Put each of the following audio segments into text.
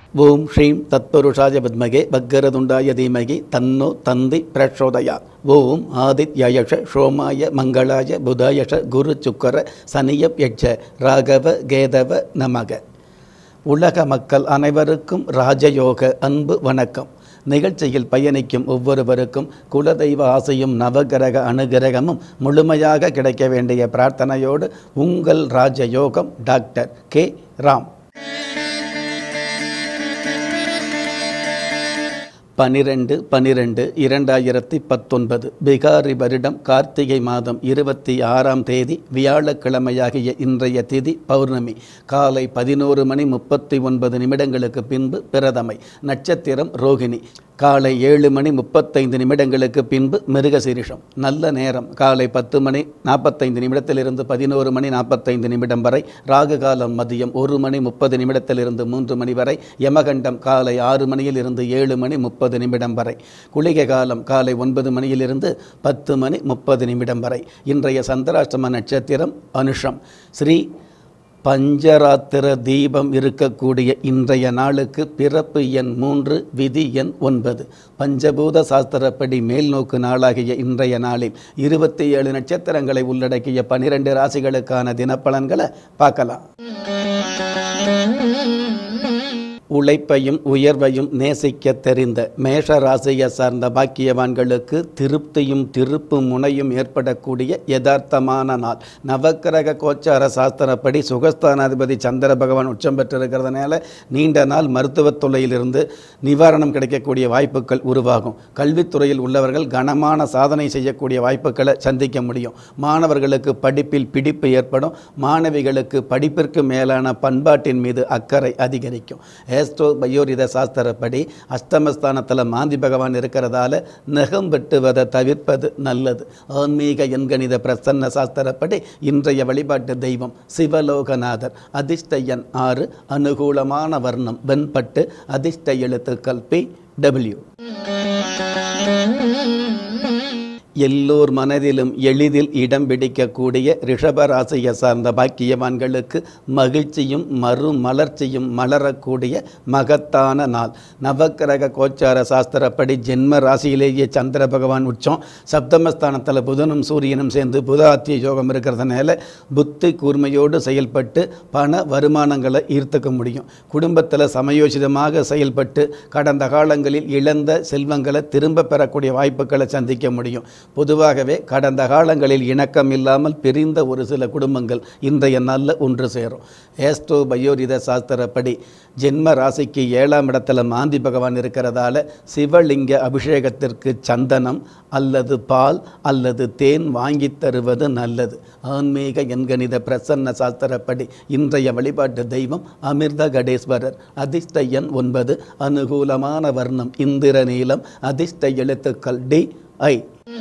ஓம் ஸ்ரீம் தத்புருஷாய வித்மகே பக்கரதுண்டாய தீமகி தன்னோ தந்தி பிரச்சோதயா ஓம் ஆதித்யயஷ சோமாய மங்களாய புதாயஷ குரு சுக்கர சனியப் யட்ச ராகவ கேதவ நமக உலக மக்கள் அனைவருக்கும் ராஜயோக அன்பு வணக்கம் நிகழ்ச்சியில் பயணிக்கும் ஒவ்வொருவருக்கும் குலதெய்வ ஆசையும் நவகிரக அனுகிரகமும் முழுமையாக கிடைக்க வேண்டிய பிரார்த்தனையோடு உங்கள் ராஜயோகம் டாக்டர் கே ராம் பனிரெண்டு பனிரெண்டு இரண்டாயிரத்தி பத்தொன்பது பிகாரி வருடம் கார்த்திகை மாதம் இருபத்தி ஆறாம் தேதி வியாழக்கிழமையாகிய இன்றைய திதி பௌர்ணமி காலை பதினோரு மணி முப்பத்தி ஒன்பது நிமிடங்களுக்கு பின்பு பிரதமை நட்சத்திரம் ரோகிணி காலை ஏழு மணி முப்பத்தைந்து நிமிடங்களுக்கு பின்பு மிருகசீரிஷம் நல்ல நேரம் காலை பத்து மணி நாற்பத்தைந்து நிமிடத்திலிருந்து பதினோரு மணி நாற்பத்தைந்து நிமிடம் வரை ராகு காலம் மதியம் ஒரு மணி முப்பது நிமிடத்திலிருந்து மூன்று மணி வரை யமகண்டம் காலை ஆறு மணியில் இருந்து ஏழு மணி முப்பது நிமிடம் வரை குளிகை காலம் காலை ஒன்பது மணியிலிருந்து பத்து மணி முப்பது நிமிடம் வரை இன்றைய சந்திராஷ்டம நட்சத்திரம் அனுஷம் ஸ்ரீ பஞ்சராத்திர தீபம் இருக்கக்கூடிய இன்றைய நாளுக்கு பிறப்பு எண் மூன்று விதி எண் ஒன்பது பஞ்சபூத சாஸ்திரப்படி மேல்நோக்கு நாளாகிய இன்றைய நாளில் இருபத்தி ஏழு நட்சத்திரங்களை உள்ளடக்கிய பனிரெண்டு ராசிகளுக்கான தினப்பலன்களை பார்க்கலாம் உழைப்பையும் உயர்வையும் நேசிக்க தெரிந்த மேஷ ராசியை சார்ந்த பாக்கியவான்களுக்கு திருப்தியும் திருப்பு முனையும் ஏற்படக்கூடிய யதார்த்தமான நாள் நவக்கிரக கோச்சார சாஸ்திரப்படி சுகஸ்தானாதிபதி சந்திர பகவான் உச்சம் பெற்றிருக்கிறதுனால நீண்ட நாள் மருத்துவத் துறையிலிருந்து நிவாரணம் கிடைக்கக்கூடிய வாய்ப்புகள் உருவாகும் கல்வித்துறையில் உள்ளவர்கள் கனமான சாதனை செய்யக்கூடிய வாய்ப்புகளை சந்திக்க முடியும் மாணவர்களுக்கு படிப்பில் பிடிப்பு ஏற்படும் மாணவிகளுக்கு படிப்பிற்கு மேலான பண்பாட்டின் மீது அக்கறை அதிகரிக்கும் ஏஸ்ட்ரோ பயோரித சாஸ்திரப்படி அஷ்டமஸ்தானத்தில் மாந்தி பகவான் இருக்கிறதால நகம் வெட்டுவதை தவிர்ப்பது நல்லது ஆன்மீக எண்கணித பிரசன்ன சாஸ்திரப்படி இன்றைய வழிபாட்டு தெய்வம் சிவலோகநாதர் அதிர்ஷ்ட எண் ஆறு அனுகூலமான வர்ணம் வெண்பட்டு அதிர்ஷ்ட எழுத்துக்கள் பி டபிள்யூ எல்லோர் மனதிலும் எளிதில் இடம் பிடிக்கக்கூடிய ரிஷபராசியை சார்ந்த பாக்கியவான்களுக்கு மகிழ்ச்சியும் மறுமலர்ச்சியும் மலரக்கூடிய மகத்தான நாள் நவக்கிரக கோச்சார சாஸ்திரப்படி ஜென்ம ராசியிலேயே சந்திர பகவான் உச்சம் சப்தமஸ்தானத்தில் புதனும் சூரியனும் சேர்ந்து புதாத்திய யோகம் இருக்கிறதுனால புத்தி கூர்மையோடு செயல்பட்டு பண வருமானங்களை ஈர்த்துக்க முடியும் குடும்பத்தில் சமயோசிதமாக செயல்பட்டு கடந்த காலங்களில் இழந்த செல்வங்களை திரும்ப பெறக்கூடிய வாய்ப்புகளை சந்திக்க முடியும் பொதுவாகவே கடந்த காலங்களில் இணக்கம் இல்லாமல் பிரிந்த ஒரு சில குடும்பங்கள் இன்றைய நாளில் ஒன்று சேரும் ஏஸ்ட்ரோ பயோரித சாஸ்திரப்படி ஜென்ம ராசிக்கு ஏழாம் இடத்துல மாந்தி பகவான் இருக்கிறதால சிவலிங்க அபிஷேகத்திற்கு சந்தனம் அல்லது பால் அல்லது தேன் வாங்கி தருவது நல்லது ஆன்மீக எண்கணித பிரசன்ன சாஸ்திரப்படி இன்றைய வழிபாட்டு தெய்வம் அமிர்த கடேஸ்வரர் அதிர்ஷ்ட எண் ஒன்பது அனுகூலமான வர்ணம் இந்திர நீலம் அதிர்ஷ்ட எழுத்துக்கள் டி ஐ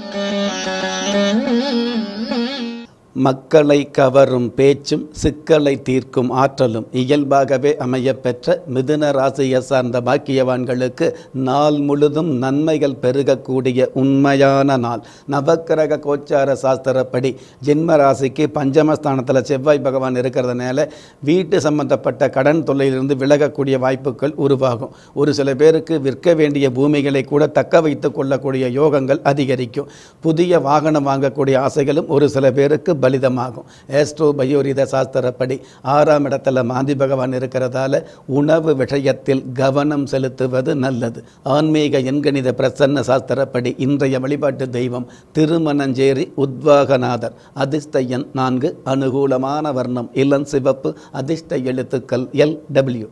மக்களை கவரும் பேச்சும் சிக்கலை தீர்க்கும் ஆற்றலும் இயல்பாகவே அமையப்பெற்ற மிதுன ராசியை சார்ந்த பாக்கியவான்களுக்கு நாள் முழுதும் நன்மைகள் பெருகக்கூடிய உண்மையான நாள் நவக்கிரக கோச்சார சாஸ்திரப்படி ஜென்ம ராசிக்கு பஞ்சமஸ்தானத்தில் செவ்வாய் பகவான் இருக்கிறதுனால வீட்டு சம்பந்தப்பட்ட கடன் தொல்லையிலிருந்து விலகக்கூடிய வாய்ப்புகள் உருவாகும் ஒரு சில பேருக்கு விற்க வேண்டிய பூமிகளை கூட தக்க வைத்து கொள்ளக்கூடிய யோகங்கள் அதிகரிக்கும் புதிய வாகனம் வாங்கக்கூடிய ஆசைகளும் ஒரு சில பேருக்கு பலிதமாகும் ஏஸ்ட்ரோ பயோரித சாஸ்திரப்படி ஆறாம் இடத்துல மாந்தி பகவான் இருக்கிறதால உணவு விஷயத்தில் கவனம் செலுத்துவது நல்லது ஆன்மீக எண்கணித பிரசன்ன சாஸ்திரப்படி இன்றைய வழிபாட்டு தெய்வம் திருமணஞ்சேரி உத்வாகநாதர் அதிர்ஷ்ட எண் நான்கு அனுகூலமான வர்ணம் இளம் சிவப்பு அதிர்ஷ்ட எழுத்துக்கள் எல் டபிள்யூ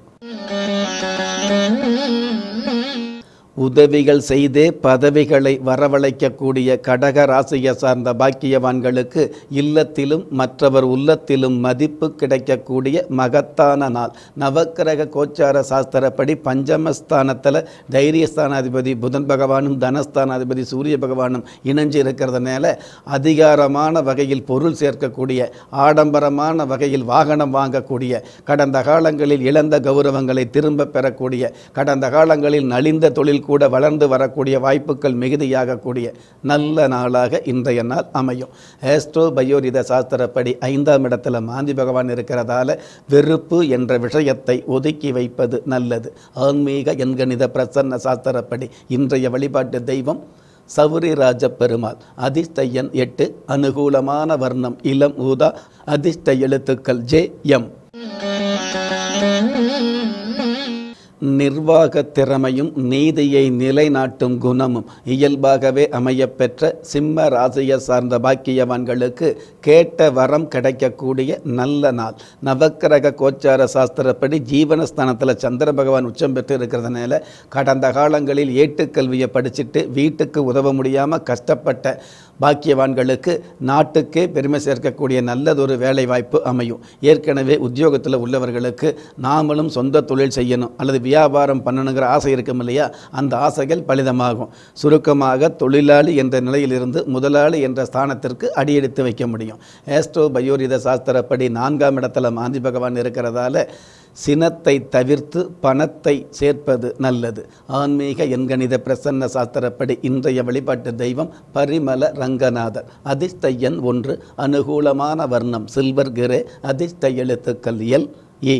உதவிகள் செய்தே பதவிகளை வரவழைக்கக்கூடிய கடக ராசியை சார்ந்த பாக்கியவான்களுக்கு இல்லத்திலும் மற்றவர் உள்ளத்திலும் மதிப்பு கிடைக்கக்கூடிய மகத்தான நாள் நவக்கிரக கோச்சார சாஸ்திரப்படி பஞ்சமஸ்தானத்தில் தைரியஸ்தானாதிபதி புதன் பகவானும் தனஸ்தானாதிபதி சூரிய பகவானும் இணைஞ்சு இருக்கிறதுனால அதிகாரமான வகையில் பொருள் சேர்க்கக்கூடிய ஆடம்பரமான வகையில் வாகனம் வாங்கக்கூடிய கடந்த காலங்களில் இழந்த கௌரவங்களை திரும்ப பெறக்கூடிய கடந்த காலங்களில் நலிந்த தொழில் கூட வளர்ந்து வரக்கூடிய வாய்ப்புகள் மிகுதியாகக்கூடிய நல்ல நாளாக இன்றைய நாள் அமையும் ஆஸ்ட்ரோ பயோரித சாஸ்திரப்படி ஐந்தாம் இடத்துல மாந்தி பகவான் இருக்கிறதால வெறுப்பு என்ற விஷயத்தை ஒதுக்கி வைப்பது நல்லது ஆன்மீக எண்கணித பிரசன்ன சாஸ்திரப்படி இன்றைய வழிபாட்டு தெய்வம் சௌரிராஜ பெருமாள் அதிர்ஷ்ட எண் எட்டு அனுகூலமான வர்ணம் இளம் ஊதா அதிர்ஷ்ட எழுத்துக்கள் ஜே எம் நிர்வாக திறமையும் நீதியை நிலைநாட்டும் குணமும் இயல்பாகவே அமையப்பெற்ற சிம்ம ராசியை சார்ந்த பாக்கியவான்களுக்கு கேட்ட வரம் கிடைக்கக்கூடிய நல்ல நாள் நவக்கிரக கோச்சார சாஸ்திரப்படி ஜீவனஸ்தானத்தில் சந்திர பகவான் உச்சம் பெற்று இருக்கிறதுனால கடந்த காலங்களில் ஏட்டுக்கல்வியை படிச்சுட்டு வீட்டுக்கு உதவ முடியாமல் கஷ்டப்பட்ட பாக்கியவான்களுக்கு நாட்டுக்கே பெருமை சேர்க்கக்கூடிய நல்லதொரு வேலை வாய்ப்பு அமையும் ஏற்கனவே உத்தியோகத்தில் உள்ளவர்களுக்கு நாமளும் சொந்த தொழில் செய்யணும் அல்லது வியாபாரம் பண்ணணுங்கிற ஆசை இருக்கும் இல்லையா அந்த ஆசைகள் பலிதமாகும் சுருக்கமாக தொழிலாளி என்ற நிலையிலிருந்து முதலாளி என்ற ஸ்தானத்திற்கு அடியெடுத்து வைக்க முடியும் ஏஸ்ட்ரோ பயோரித சாஸ்திரப்படி நான்காம் இடத்துல மாந்தி பகவான் இருக்கிறதால சினத்தை தவிர்த்து பணத்தை சேர்ப்பது நல்லது ஆன்மீக எண்கணித பிரசன்ன சாஸ்திரப்படி இன்றைய வழிபாட்டு தெய்வம் பரிமல ரங்கநாதர் அதிர்ஷ்ட எண் ஒன்று அனுகூலமான வர்ணம் சில்வர் கிரே அதிர்ஷ்ட எழுத்துக்கள் எல் ஏ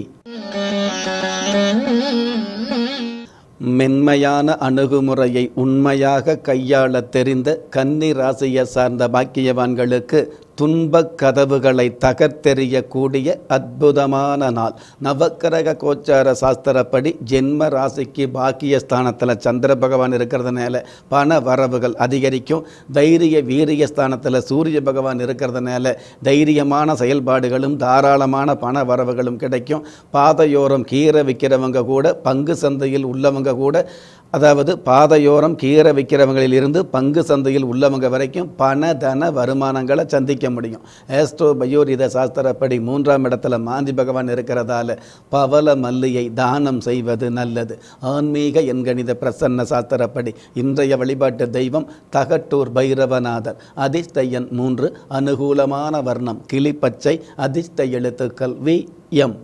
மென்மையான அணுகுமுறையை உண்மையாக கையாள தெரிந்த கன்னி ராசியை சார்ந்த பாக்கியவான்களுக்கு துன்பக் கதவுகளை தகர்த்தெறியக்கூடிய அற்புதமான நாள் நவக்கிரக கோச்சார சாஸ்திரப்படி ஜென்ம ராசிக்கு பாக்கிய ஸ்தானத்தில் சந்திர பகவான் இருக்கிறதுனால பண வரவுகள் அதிகரிக்கும் தைரிய வீரிய ஸ்தானத்தில் சூரிய பகவான் இருக்கிறதுனால தைரியமான செயல்பாடுகளும் தாராளமான பண வரவுகளும் கிடைக்கும் பாதையோரம் கீரை விற்கிறவங்க கூட பங்கு சந்தையில் உள்ளவங்க கூட அதாவது பாதையோரம் கீரை விற்கிறவங்களில் இருந்து பங்கு சந்தையில் உள்ளவங்க வரைக்கும் பண தன வருமானங்களை சந்திக்க முடியும் ஏஸ்ட்ரோ பயோரித சாஸ்திரப்படி மூன்றாம் இடத்துல மாந்தி பகவான் இருக்கிறதால பவள மல்லியை தானம் செய்வது நல்லது ஆன்மீக எண்கணித பிரசன்ன சாஸ்திரப்படி இன்றைய வழிபாட்டு தெய்வம் தகட்டூர் பைரவநாதர் அதிர்ஷ்ட எண் மூன்று அனுகூலமான வர்ணம் கிளிப்பச்சை அதிர்ஷ்ட எழுத்துக்கள் வி எம்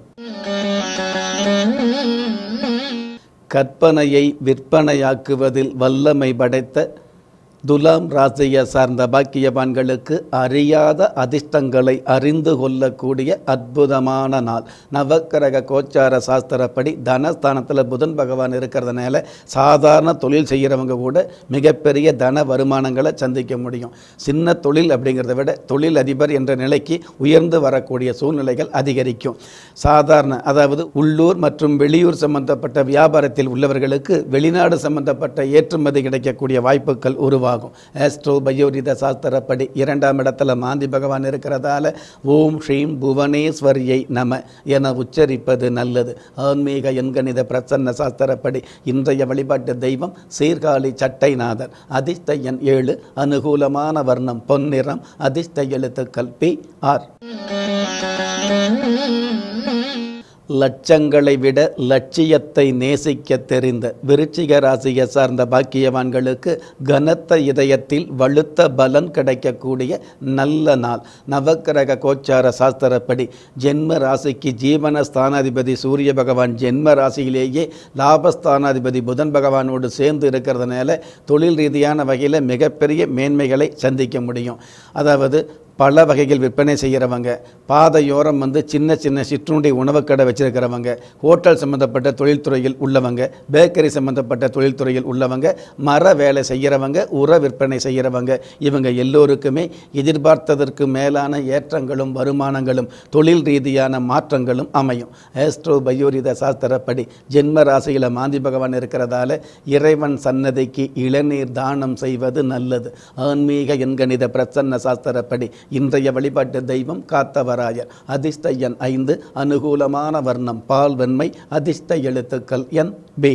கற்பனையை விற்பனையாக்குவதில் வல்லமை படைத்த துலாம் ராசியை சார்ந்த பாக்கியவான்களுக்கு அறியாத அதிர்ஷ்டங்களை அறிந்து கொள்ளக்கூடிய அற்புதமான நாள் நவக்கிரக கோச்சார சாஸ்திரப்படி தனஸ்தானத்தில் புதன் பகவான் இருக்கிறதுனால சாதாரண தொழில் செய்கிறவங்க கூட மிகப்பெரிய தன வருமானங்களை சந்திக்க முடியும் சின்ன தொழில் அப்படிங்கிறத விட தொழில் அதிபர் என்ற நிலைக்கு உயர்ந்து வரக்கூடிய சூழ்நிலைகள் அதிகரிக்கும் சாதாரண அதாவது உள்ளூர் மற்றும் வெளியூர் சம்பந்தப்பட்ட வியாபாரத்தில் உள்ளவர்களுக்கு வெளிநாடு சம்பந்தப்பட்ட ஏற்றுமதி கிடைக்கக்கூடிய வாய்ப்புகள் உருவாகும் ஆஸ்ட்ரோ பயோரித சாஸ்திரப்படி இரண்டாம் இடத்துல மாந்தி பகவான் இருக்கிறதால ஓம் ஸ்ரீம் புவனேஸ்வரியை நம என உச்சரிப்பது நல்லது ஆன்மீக எண்கணித பிரசன்ன சாஸ்திரப்படி இன்றைய வழிபாட்டு தெய்வம் சீர்காழி சட்டைநாதர் அதிர்ஷ்ட எண் ஏழு அனுகூலமான வர்ணம் பொன்னிறம் அதிர்ஷ்ட எழுத்துக்கள் பி ஆர் லட்சங்களை விட லட்சியத்தை நேசிக்க தெரிந்த விருச்சிக ராசியை சார்ந்த பாக்கியவான்களுக்கு கனத்த இதயத்தில் வலுத்த பலன் கிடைக்கக்கூடிய நல்ல நாள் நவக்கிரக கோச்சார சாஸ்திரப்படி ஜென்ம ராசிக்கு ஜீவன ஸ்தானாதிபதி சூரிய பகவான் ஜென்ம ராசியிலேயே லாபஸ்தானாதிபதி புதன் பகவானோடு சேர்ந்து இருக்கிறதுனால தொழில் ரீதியான வகையில் மிகப்பெரிய மேன்மைகளை சந்திக்க முடியும் அதாவது பல வகைகள் விற்பனை செய்கிறவங்க பாதையோரம் வந்து சின்ன சின்ன சிற்றுண்டி உணவுக்கடை வச்சிருக்கிறவங்க ஹோட்டல் சம்மந்தப்பட்ட தொழில்துறையில் உள்ளவங்க பேக்கரி சம்மந்தப்பட்ட தொழில்துறையில் உள்ளவங்க மர வேலை செய்கிறவங்க உர விற்பனை செய்கிறவங்க இவங்க எல்லோருக்குமே எதிர்பார்த்ததற்கு மேலான ஏற்றங்களும் வருமானங்களும் தொழில் ரீதியான மாற்றங்களும் அமையும் ஆஸ்ட்ரோ பயோரித சாஸ்திரப்படி ஜென்ம ராசியில் மாந்தி பகவான் இருக்கிறதால இறைவன் சன்னதிக்கு இளநீர் தானம் செய்வது நல்லது ஆன்மீக எண்கணித பிரசன்ன சாஸ்திரப்படி இன்றைய வழிபாட்டு தெய்வம் காத்தவராயர் அதிர்ஷ்ட எண் ஐந்து அனுகூலமான வர்ணம் பால் வெண்மை அதிர்ஷ்ட எழுத்துக்கள் என் பி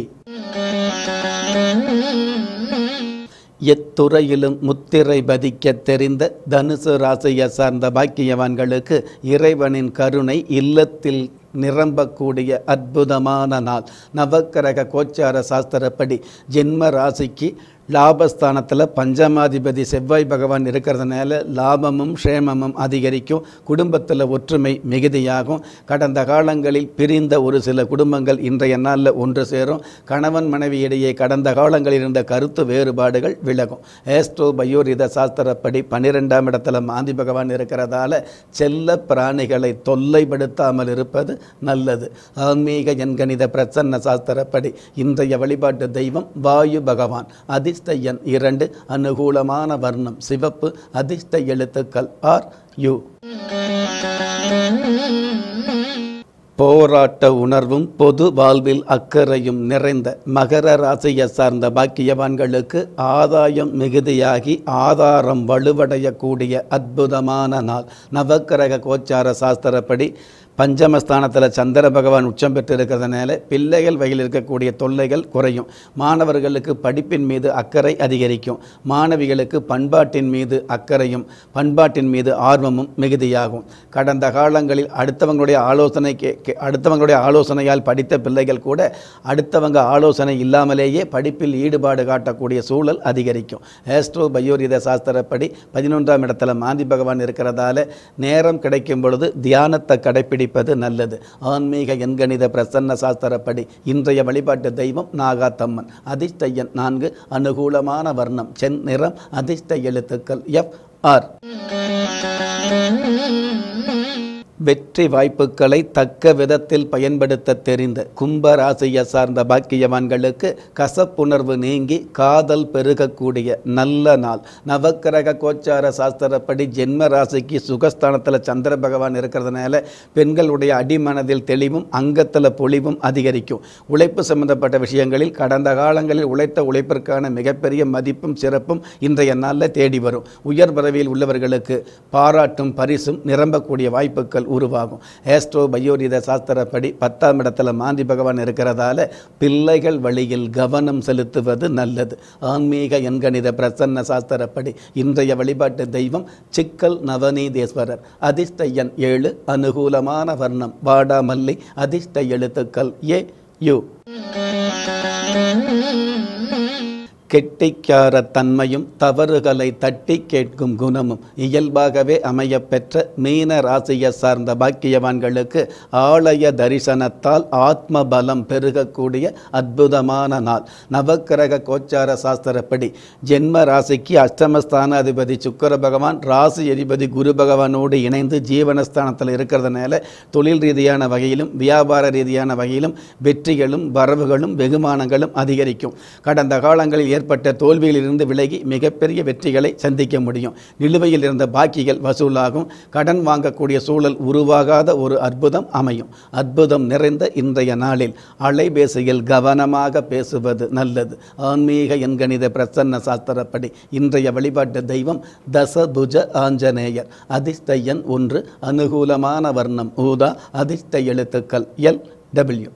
எத்துறையிலும் முத்திரை பதிக்க தெரிந்த தனுசு ராசியை சார்ந்த பாக்கியவான்களுக்கு இறைவனின் கருணை இல்லத்தில் நிரம்பக்கூடிய அற்புதமான நாள் நவக்கிரக கோச்சார சாஸ்திரப்படி ஜென்ம ராசிக்கு லாபஸ்தானத்தில் பஞ்சமாதிபதி செவ்வாய் பகவான் இருக்கிறதுனால லாபமும் க்ஷேமமும் அதிகரிக்கும் குடும்பத்தில் ஒற்றுமை மிகுதியாகும் கடந்த காலங்களில் பிரிந்த ஒரு சில குடும்பங்கள் இன்றைய நாளில் ஒன்று சேரும் கணவன் மனைவியிடையே கடந்த காலங்களில் இருந்த கருத்து வேறுபாடுகள் விலகும் ஏஸ்ட்ரோ பயோரித சாஸ்திரப்படி பன்னிரெண்டாம் இடத்துல மாந்தி பகவான் இருக்கிறதால செல்ல பிராணிகளை தொல்லைப்படுத்தாமல் இருப்பது நல்லது ஆன்மீக எண்கணித பிரசன்ன சாஸ்திரப்படி இன்றைய வழிபாட்டு தெய்வம் வாயு பகவான் அதிர்ஷ்ட எண் இரண்டு அனுகூலமான வர்ணம் சிவப்பு அதிர்ஷ்ட எழுத்துக்கள் ஆர் யு போராட்ட உணர்வும் பொது வாழ்வில் அக்கறையும் நிறைந்த மகர ராசியை சார்ந்த பாக்கியவான்களுக்கு ஆதாயம் மிகுதியாகி ஆதாரம் வலுவடையக்கூடிய அற்புதமான நாள் நவக்கிரக கோச்சார சாஸ்திரப்படி பஞ்சமஸ்தானத்தில் சந்திர பகவான் உச்சம் பெற்று இருக்கிறதுனால பிள்ளைகள் வகையில் இருக்கக்கூடிய தொல்லைகள் குறையும் மாணவர்களுக்கு படிப்பின் மீது அக்கறை அதிகரிக்கும் மாணவிகளுக்கு பண்பாட்டின் மீது அக்கறையும் பண்பாட்டின் மீது ஆர்வமும் மிகுதியாகும் கடந்த காலங்களில் அடுத்தவங்களுடைய ஆலோசனை கே கே- அடுத்தவங்களுடைய ஆலோசனையால் படித்த பிள்ளைகள் கூட அடுத்தவங்க ஆலோசனை இல்லாமலேயே படிப்பில் ஈடுபாடு காட்டக்கூடிய சூழல் அதிகரிக்கும் ஏஸ்ட்ரோ பயோரித சாஸ்திரப்படி பதினொன்றாம் இடத்துல மாந்தி பகவான் இருக்கிறதால நேரம் கிடைக்கும் பொழுது தியானத்தை கடைப்பிடிப்பது நல்லது ஆன்மீக எண்கணித பிரசன்ன சாஸ்திரப்படி இன்றைய வழிபாட்டு தெய்வம் நாகாத்தம்மன் அதிர்ஷ்ட எண் நான்கு அனுகூலமான வர்ணம் சென் நிறம் அதிர்ஷ்ட எழுத்துக்கள் எஃப் ஆர் வெற்றி வாய்ப்புகளை தக்க விதத்தில் பயன்படுத்த தெரிந்த கும்ப ராசியை சார்ந்த பாக்கியவான்களுக்கு கசப்புணர்வு நீங்கி காதல் பெருகக்கூடிய நல்ல நாள் நவக்கிரக கோச்சார சாஸ்திரப்படி ஜென்ம ராசிக்கு சுகஸ்தானத்தில் சந்திர பகவான் இருக்கிறதுனால பெண்களுடைய அடிமனதில் தெளிவும் அங்கத்தில் பொலிவும் அதிகரிக்கும் உழைப்பு சம்பந்தப்பட்ட விஷயங்களில் கடந்த காலங்களில் உழைத்த உழைப்பிற்கான மிகப்பெரிய மதிப்பும் சிறப்பும் இன்றைய நாளில் தேடி வரும் உயர் பதவியில் உள்ளவர்களுக்கு பாராட்டும் பரிசும் நிரம்பக்கூடிய வாய்ப்புகள் உருவாகும் ஏஸ்ட்ரோ பயோரித சாஸ்திரப்படி பத்தாம் இடத்துல மாந்தி பகவான் இருக்கிறதால பிள்ளைகள் வழியில் கவனம் செலுத்துவது நல்லது ஆன்மீக எண்கணித பிரசன்ன சாஸ்திரப்படி இன்றைய வழிபாட்டு தெய்வம் சிக்கல் நவநீதேஸ்வரர் அதிர்ஷ்ட எண் ஏழு அனுகூலமான வர்ணம் வாடாமல்லி அதிர்ஷ்ட எழுத்துக்கள் ஏ யு கெட்டிக்கார தன்மையும் தவறுகளை தட்டி கேட்கும் குணமும் இயல்பாகவே அமையப்பெற்ற மீன ராசியை சார்ந்த பாக்கியவான்களுக்கு ஆலய தரிசனத்தால் ஆத்ம பலம் பெருகக்கூடிய அற்புதமான நாள் நவக்கிரக கோச்சார சாஸ்திரப்படி ஜென்ம ராசிக்கு அஷ்டமஸ்தானாதிபதி சுக்கிர பகவான் ராசி அதிபதி குரு பகவானோடு இணைந்து ஜீவனஸ்தானத்தில் இருக்கிறதுனால தொழில் ரீதியான வகையிலும் வியாபார ரீதியான வகையிலும் வெற்றிகளும் வரவுகளும் வெகுமானங்களும் அதிகரிக்கும் கடந்த காலங்களில் ஏற்பட்ட தோல்வியிலிருந்து விலகி மிகப்பெரிய வெற்றிகளை சந்திக்க முடியும் நிலுவையில் இருந்த பாக்கிகள் வசூலாகும் கடன் வாங்கக்கூடிய சூழல் உருவாகாத ஒரு அற்புதம் அமையும் அற்புதம் நிறைந்த இன்றைய நாளில் அலைபேசியில் கவனமாக பேசுவது நல்லது ஆன்மீக எண்கணித பிரசன்ன சாஸ்திரப்படி இன்றைய வழிபாட்டு தெய்வம் தசபுஜ ஆஞ்சநேயர் அதிர்ஷ்ட எண் ஒன்று அனுகூலமான வர்ணம் ஊதா அதிர்ஷ்ட எழுத்துக்கள் எல் டபிள்யூ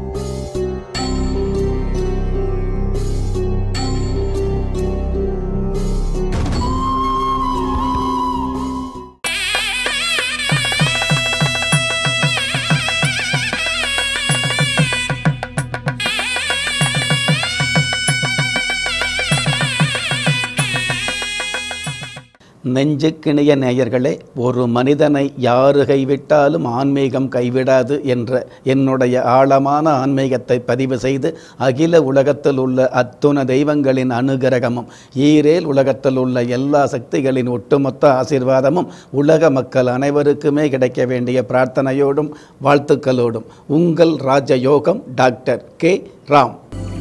நெஞ்சுக்கிணைய நேயர்களே ஒரு மனிதனை யாரு கைவிட்டாலும் ஆன்மீகம் கைவிடாது என்ற என்னுடைய ஆழமான ஆன்மீகத்தை பதிவு செய்து அகில உலகத்தில் உள்ள அத்துண தெய்வங்களின் அனுகிரகமும் ஈரேல் உலகத்தில் உள்ள எல்லா சக்திகளின் ஒட்டுமொத்த ஆசீர்வாதமும் உலக மக்கள் அனைவருக்குமே கிடைக்க வேண்டிய பிரார்த்தனையோடும் வாழ்த்துக்களோடும் உங்கள் ராஜயோகம் டாக்டர் கே ராம்